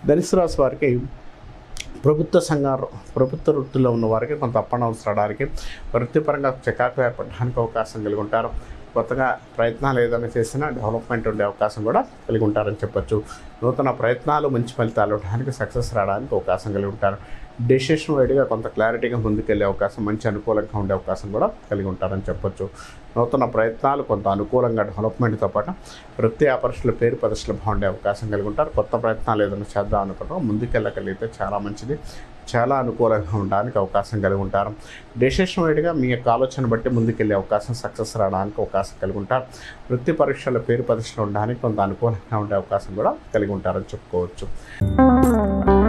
ధనుసు రాశి వారికి ప్రభుత్వ సంఘాలు ప్రభుత్వ వృత్తిలో ఉన్న వారికి కొంత అప్ అండ్ డౌన్స్ రావడానికి వృత్తిపరంగా చికాకు ఏర్పడడానికి అవకాశం కలిగి ఉంటారు కొత్తగా ప్రయత్నాలు ఏదైనా చేసినా డెవలప్మెంట్ ఉండే అవకాశం కూడా కలిగి ఉంటారని చెప్పొచ్చు నూతన ప్రయత్నాలు మంచి ఫలితాలు ఉండడానికి సక్సెస్ రావడానికి అవకాశం కలిగి ఉంటారు డెసిషన్ వైడ్గా కొంత క్లారిటీగా ముందుకెళ్ళే అవకాశం మంచి అనుకూలంగా ఉండే అవకాశం కూడా కలిగి ఉంటారని చెప్పొచ్చు నూతన ప్రయత్నాలు కొంత అనుకూలంగా డెవలప్మెంట్తో పాటు వృత్తి వ్యాపారస్తుల పేరు ప్రదర్శనలు బాగుండే అవకాశం కలిగి ఉంటారు కొత్త ప్రయత్నాలు ఏదైనా చేద్దాం అనుకుంటాం ముందుకెళ్ళగలిగితే చాలా మంచిది చాలా అనుకూలంగా ఉండడానికి అవకాశం కలిగి ఉంటారు డెసిషన్ వైడ్గా మీ యొక్క ఆలోచన బట్టి ముందుకెళ్ళే అవకాశం సక్సెస్ రావడానికి అవకాశం కలిగి ఉంటారు వృత్తి పరీక్షల పేరు ప్రదర్శనలు ఉండడానికి కొంత అనుకూలంగా ఉండే అవకాశం కూడా కలిగి ఉంటారని చెప్పుకోవచ్చు